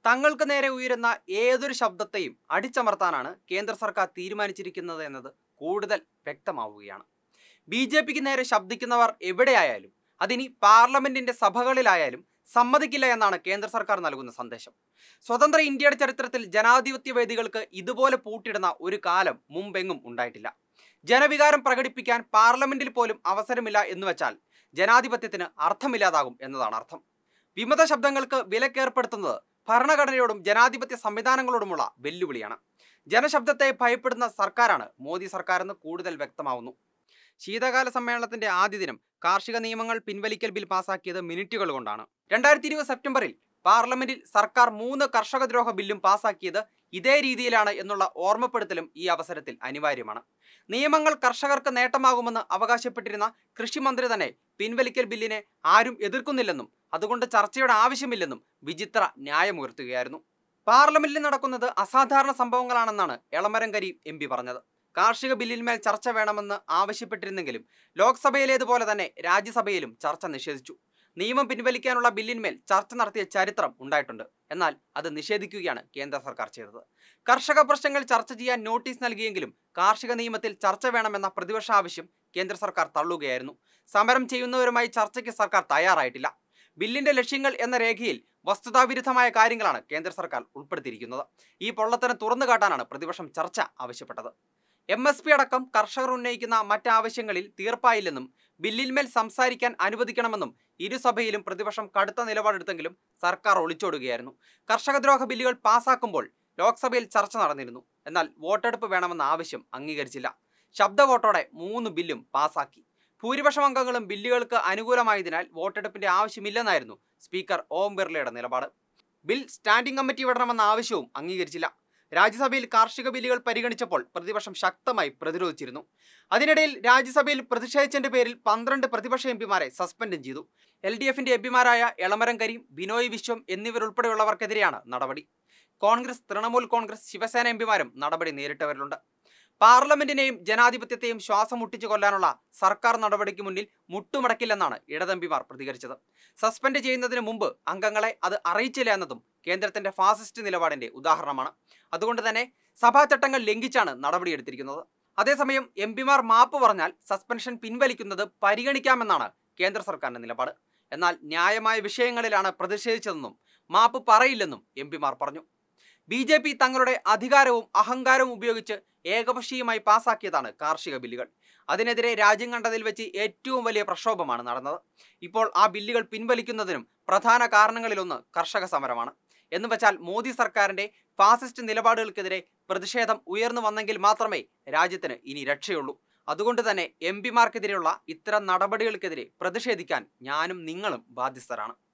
തങ്ങൾക്ക് നേരെ ഉയരുന്ന ഏതൊരു ശബ്ദത്തെയും അടിച്ചമർത്താനാണ് കേന്ദ്ര സർക്കാർ തീരുമാനിച്ചിരിക്കുന്നത് എന്നത് കൂടുതൽ വ്യക്തമാവുകയാണ് ബി ജെ പിക്ക് നേരെ ശബ്ദിക്കുന്നവർ എവിടെയായാലും അതിനി പാർലമെന്റിന്റെ സഭകളിലായാലും സമ്മതിക്കില്ല എന്നാണ് കേന്ദ്ര സർക്കാർ നൽകുന്ന സന്ദേശം സ്വതന്ത്ര ഇന്ത്യയുടെ ചരിത്രത്തിൽ ജനാധിപത്യ വേദികൾക്ക് ഇതുപോലെ പൂട്ടിടുന്ന ഒരു കാലം മുമ്പെങ്ങും ഉണ്ടായിട്ടില്ല ജനവികാരം പ്രകടിപ്പിക്കാൻ പാർലമെന്റിൽ പോലും അവസരമില്ല എന്ന് വെച്ചാൽ ജനാധിപത്യത്തിന് അർത്ഥമില്ലാതാകും എന്നതാണ് അർത്ഥം വിമത ശബ്ദങ്ങൾക്ക് വിലക്കേർപ്പെടുത്തുന്നത് ഭരണഘടനയോടും ജനാധിപത്യ സംവിധാനങ്ങളോടുമുള്ള വെല്ലുവിളിയാണ് ജനശബ്ദത്തെ ഭയപ്പെടുന്ന സർക്കാരാണ് മോദി സർക്കാരെന്ന് കൂടുതൽ വ്യക്തമാവുന്നു ശീതകാല സമ്മേളനത്തിന്റെ ആദ്യ ദിനം കാർഷിക നിയമങ്ങൾ പിൻവലിക്കൽ ബിൽ പാസാക്കിയത് മിനിറ്റുകൾ കൊണ്ടാണ് രണ്ടായിരത്തി ഇരുപത് സെപ്റ്റംബറിൽ പാർലമെന്റിൽ സർക്കാർ മൂന്ന് കർഷക ദ്രോഹ ബില്ലും പാസാക്കിയത് ഇതേ രീതിയിലാണ് എന്നുള്ള ഓർമ്മപ്പെടുത്തലും ഈ അവസരത്തിൽ അനിവാര്യമാണ് നിയമങ്ങൾ കർഷകർക്ക് നേട്ടമാകുമെന്ന് അവകാശപ്പെട്ടിരുന്ന കൃഷിമന്ത്രി തന്നെ പിൻവലിക്കൽ ബില്ലിനെ ആരും എതിർക്കുന്നില്ലെന്നും അതുകൊണ്ട് ചർച്ചയുടെ ആവശ്യമില്ലെന്നും വിചിത്ര ന്യായമുയർത്തുകയായിരുന്നു പാർലമെന്റിൽ നടക്കുന്നത് അസാധാരണ സംഭവങ്ങളാണെന്നാണ് എളമരം കരീം എം പി പറഞ്ഞത് കാർഷിക ബില്ലിന്മേൽ ചർച്ച വേണമെന്ന് ആവശ്യപ്പെട്ടിരുന്നെങ്കിലും ലോക്സഭയിലേതുപോലെ തന്നെ രാജ്യസഭയിലും ചർച്ച നിഷേധിച്ചു നിയമം പിൻവലിക്കാനുള്ള ബില്ലിന്മേൽ ചർച്ച നടത്തിയ ചരിത്രം ഉണ്ടായിട്ടുണ്ട് എന്നാൽ അത് നിഷേധിക്കുകയാണ് കേന്ദ്ര സർക്കാർ ചെയ്തത് കർഷക പ്രശ്നങ്ങൾ ചർച്ച ചെയ്യാൻ നോട്ടീസ് നൽകിയെങ്കിലും കാർഷിക നിയമത്തിൽ ചർച്ച വേണമെന്ന പ്രതിപക്ഷ ആവശ്യം കേന്ദ്ര സർക്കാർ തള്ളുകയായിരുന്നു സമരം ചെയ്യുന്നവരുമായി ചർച്ചയ്ക്ക് സർക്കാർ തയ്യാറായിട്ടില്ല ബില്ലിന്റെ ലക്ഷ്യങ്ങൾ എന്ന രേഖയിൽ വസ്തുതാവിരുദ്ധമായ കാര്യങ്ങളാണ് കേന്ദ്ര സർക്കാർ ഉൾപ്പെടുത്തിയിരിക്കുന്നത് ഈ പൊള്ളത്തരം തുറന്നു കാട്ടാനാണ് പ്രതിപക്ഷം ചർച്ച ആവശ്യപ്പെട്ടത് എം എസ് പി അടക്കം കർഷകർ ഉന്നയിക്കുന്ന മറ്റാവശ്യങ്ങളിൽ തീർപ്പായില്ലെന്നും ബില്ലിന്മേൽ സംസാരിക്കാൻ അനുവദിക്കണമെന്നും ഇരുസഭയിലും പ്രതിപക്ഷം കടുത്ത നിലപാടെടുത്തെങ്കിലും സർക്കാർ ഒളിച്ചോടുകയായിരുന്നു കർഷകദ്രോഹ ബില്ലുകൾ പാസാക്കുമ്പോൾ ലോക്സഭയിൽ ചർച്ച നടന്നിരുന്നു എന്നാൽ വോട്ടെടുപ്പ് വേണമെന്ന ആവശ്യം അംഗീകരിച്ചില്ല ശബ്ദ വോട്ടോടെ മൂന്ന് ബില്ലും പാസാക്കി ഭൂരിപക്ഷം അംഗങ്ങളും ബില്ലുകൾക്ക് അനുകൂലമായതിനാൽ വോട്ടെടുപ്പിന്റെ ആവശ്യമില്ലെന്നായിരുന്നു സ്പീക്കർ ഓം ബിർളയുടെ നിലപാട് ബിൽ സ്റ്റാൻഡിംഗ് കമ്മിറ്റി വിടണമെന്ന ആവശ്യവും അംഗീകരിച്ചില്ല രാജ്യസഭയിൽ കാർഷിക ബില്ലുകൾ പരിഗണിച്ചപ്പോൾ പ്രതിപക്ഷം ശക്തമായി പ്രതിരോധിച്ചിരുന്നു അതിനിടയിൽ രാജ്യസഭയിൽ പ്രതിഷേധിച്ചതിന്റെ പേരിൽ പന്ത്രണ്ട് പ്രതിപക്ഷ എം പിമാരെ സസ്പെൻഡും ചെയ്തു എൽ ഡി എഫിന്റെ എംപിമാരായ എളമരം കരീം ബിനോയ് വിശ്വം എന്നിവരുൾപ്പെടെയുള്ളവർക്കെതിരെയാണ് നടപടി കോൺഗ്രസ് തൃണമൂൽ കോൺഗ്രസ് ശിവസേന എംപിമാരും നടപടി നേരിട്ടവരിലുണ്ട് പാർലമെന്റിനെയും ജനാധിപത്യത്തെയും ശ്വാസം മുട്ടിച്ചു കൊല്ലാനുള്ള സർക്കാർ നടപടിക്ക് മുന്നിൽ മുട്ടുമടക്കില്ലെന്നാണ് ഇടതെമ്പിമാർ പ്രതികരിച്ചത് സസ്പെൻഡ് ചെയ്യുന്നതിന് മുമ്പ് അംഗങ്ങളെ അത് അറിയിച്ചില്ല എന്നതും കേന്ദ്രത്തിന്റെ ഫാസിസ്റ്റ് നിലപാടിന്റെ ഉദാഹരണമാണ് അതുകൊണ്ട് തന്നെ സഭാചട്ടങ്ങൾ ലംഘിച്ചാണ് നടപടിയെടുത്തിരിക്കുന്നത് അതേസമയം എം പിമാർ മാപ്പ് പറഞ്ഞാൽ സസ്പെൻഷൻ പിൻവലിക്കുന്നത് പരിഗണിക്കാമെന്നാണ് കേന്ദ്ര സർക്കാരിന്റെ നിലപാട് എന്നാൽ ന്യായമായ വിഷയങ്ങളിലാണ് പ്രതിഷേധിച്ചതെന്നും മാപ്പ് പറയില്ലെന്നും എം പിമാർ പറഞ്ഞു ബി ജെ പി തങ്ങളുടെ അധികാരവും അഹങ്കാരവും ഉപയോഗിച്ച് ഏകപക്ഷീയമായി പാസാക്കിയതാണ് കാർഷിക ബില്ലുകൾ അതിനെതിരെ രാജ്യം കണ്ടതിൽ വെച്ച് ഏറ്റവും വലിയ പ്രക്ഷോഭമാണ് നടന്നത് ഇപ്പോൾ ആ ബില്ലുകൾ പിൻവലിക്കുന്നതിനും പ്രധാന കാരണങ്ങളിലൊന്ന് കർഷക സമരമാണ് എന്ന് വെച്ചാൽ മോദി സർക്കാരിന്റെ ഫാസിസ്റ്റ് നിലപാടുകൾക്കെതിരെ പ്രതിഷേധം ഉയർന്നു വന്നെങ്കിൽ മാത്രമേ രാജ്യത്തിന് ഇനി രക്ഷയുള്ളൂ അതുകൊണ്ട് തന്നെ എം പിമാർക്കെതിരെയുള്ള ഇത്തരം നടപടികൾക്കെതിരെ പ്രതിഷേധിക്കാൻ ഞാനും നിങ്ങളും ബാധ്യസ്ഥരാണ്